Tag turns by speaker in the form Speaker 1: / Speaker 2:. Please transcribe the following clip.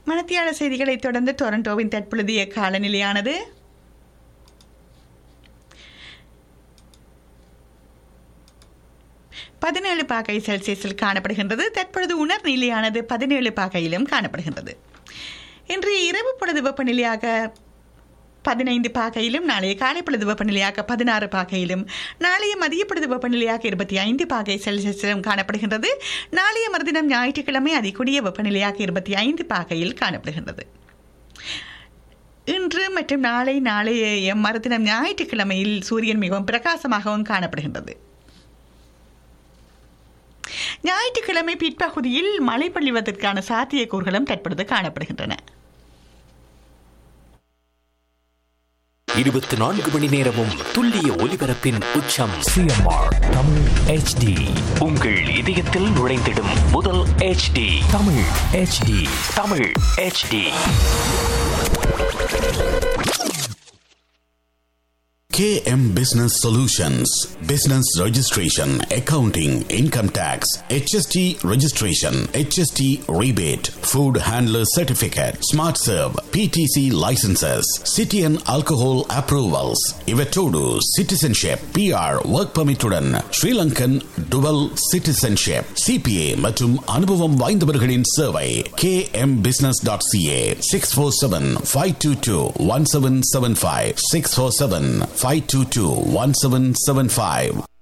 Speaker 1: மணத்தியாள செய்திகளைத் தொடர்ந்து டொரண்டோவின் தற்பொழுதைய காலநிலையானது பதினேழு பாகை செல்சியஸில் காணப்படுகின்றது தற்பொழுது உணர்நிலையானது பதினேழு பாகையிலும் காணப்படுகின்றது இன்றைய இரவு பொழுது வெப்பநிலையாக பதினைந்து பாகையிலும் நாளைய காலை பொழுது வெப்பநிலையாக பதினாறு பாகையிலும் நாளைய மதிய பொழுது வெப்பநிலையாக இருபத்தி ஐந்து பாகை செல்சியஸிலும் காணப்படுகின்றது நாளைய மறுதினம் ஞாயிற்றுக்கிழமை அதிகூடிய வெப்பநிலையாக இருபத்தி ஐந்து பாகையில் காணப்படுகின்றது இன்று மற்றும் நாளை நாளைய மறுதினம் ஞாயிற்றுக்கிழமையில் சூரியன் மிகவும் பிரகாசமாகவும் காணப்படுகின்றது ஞாயிற்றுக்கிழமை பிற்பகுதியில் மழை பொழிவதற்கான சாத்தியக்கூறுகளும் தற்பொழுது காணப்படுகின்றன
Speaker 2: இருபத்தி நான்கு மணி நேரமும் துல்லிய ஒலிபரப்பின் உச்சம்
Speaker 3: சிஎம்ஆர் தமிழ் ஹெச்டி
Speaker 2: உங்கள் இதயத்தில் நுழைந்திடும் முதல் HD
Speaker 3: Tamil HD
Speaker 2: Tamil HD
Speaker 4: KM Business Solutions Business Registration, Accounting, Income Tax, HST Registration, HST Rebate, Food Handler Certificate, Smart Serve, PTC Licenses, City and Alcohol Approvals, Ivetodu, Citizenship, PR, Work Permit உடன் Sri Lankan Dual Citizenship, CPA மற்றும் அனுபவம் வாய்ந்தவர்களின் சேவை kmbusiness.ca 647-522-1775 647-522-1775